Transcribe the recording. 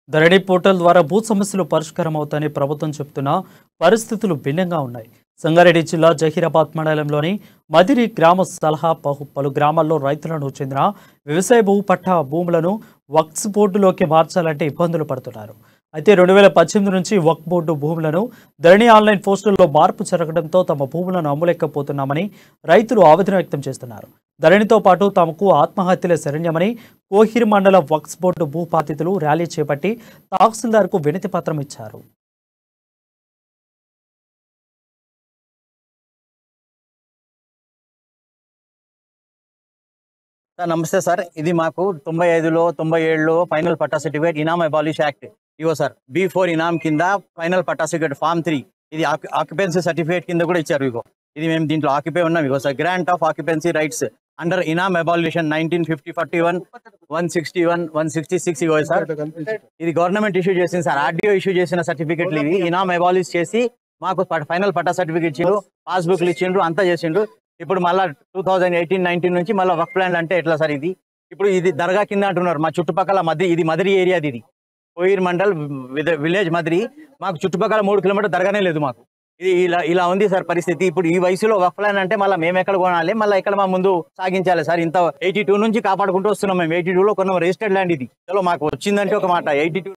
ధరణి portal ద్వారా భూ సమస్యలు పరిష్కారం అవుతాయని ప్రభుత్వం చెబుతున్నా పరిస్థితులు భిన్నంగా ఉన్నాయి సంగారెడ్డి జిల్లా జహీరాబాద్ మండలంలోని మదిరి గ్రామ సలహా పహు పలు గ్రామాల్లో రైతులను చెందిన వ్యవసాయ భూ పట్టా భూములను వక్స్ బోర్డులోకి మార్చాలంటే ఇబ్బందులు పడుతున్నారు అయితే రెండు వేల పద్దెనిమిది నుంచి వక్ బోర్డు భూములను ధరణి ఆన్లైన్ పోస్టుల్లో మార్పు జరగడంతో తమ భూములను అమ్ములేకపోతున్నామని రైతులు ఆవేదన వ్యక్తం చేస్తున్నారు ధరణితో పాటు తమకు ఆత్మహత్యల శరణ్యమని కోహిర్ మండల వక్స్ బోర్డు భూ బాధితులు ర్యాలీ చేపట్టి తహసీల్దార్కు వినతి పత్రం ఇచ్చారు సార్ నమస్తే సార్ ఇది మాకు తొంభై ఐదులో తొంభై ఏడులో ఫైనల్ పట్టా సర్టిఫికేట్ ఇనామ్ అబాలిష్ యాక్ట్ ఇగో సార్ బి ఫోర్ ఇనామ్ కింద ఫైనల్ పట్టా సర్టిఫికేట్ ఫామ్ త్రీ ఇది ఆక్యుపెన్సీ సర్టిఫికేట్ కింద కూడా ఇచ్చారు ఇగో ఇది మేము దీంట్లో ఆక్యుపై ఉన్నాం ఇగో sir grant of occupancy rights under ఇనామ్ abolition nineteen fifty forty one one sixty one one sixty six ఇగో సార్ ఇది గవర్నమెంట్ ఇష్యూ చేసింది సార్ ఆర్డీఓ ఇష్యూ చేసిన సర్టిఫికెట్లు ఇవి ఇనామ్ అబాలిష్ చేసి మాకు ఫైనల్ పట్టా సర్టిఫికేట్ ఇచ్చిండ్రు పాస్బుక్లు ఇచ్చిండ్రు అంతా చేసిండ్రు ఇప్పుడు మళ్ళీ టూ థౌజండ్ ఎయిటీన్ నైన్టీన్ నుంచి మళ్ళీ వర్క్ ప్లాన్ అంటే ఎట్లా సార్ ఇది ఇప్పుడు ఇది దర్గా కింద అంటున్నారు మా చుట్టుపక్కల మధ్య ఇది మదిరి ఏరియాది ఇది కోయిర్ మండల్ విద- విలేజ్ మదిరి మాకు చుట్టుపక్కల మూడు కిలోమీటర్ దర్గానే లేదు మాకు ఇది ఇలా ఇలా ఉంది సార్ పరిస్థితి ఇప్పుడు ఈ వయసులో వర్క్ ప్లాన్ అంటే మళ్ళీ మేము ఎక్కడ కొనాలి మళ్ళీ ఎక్కడ మా ముందు సాగించాలి సార్ ఇంత ఎయిటీ టూ నుంచి కాపాడుకుంటూ వస్తున్నాం మేము ఎయిటీ టూలో కొన్నాం రిజిస్టర్డ్ ల్యాండ్ ఇది చలో మాకు వచ్చిందంటే ఒక మాట ఎయిటీ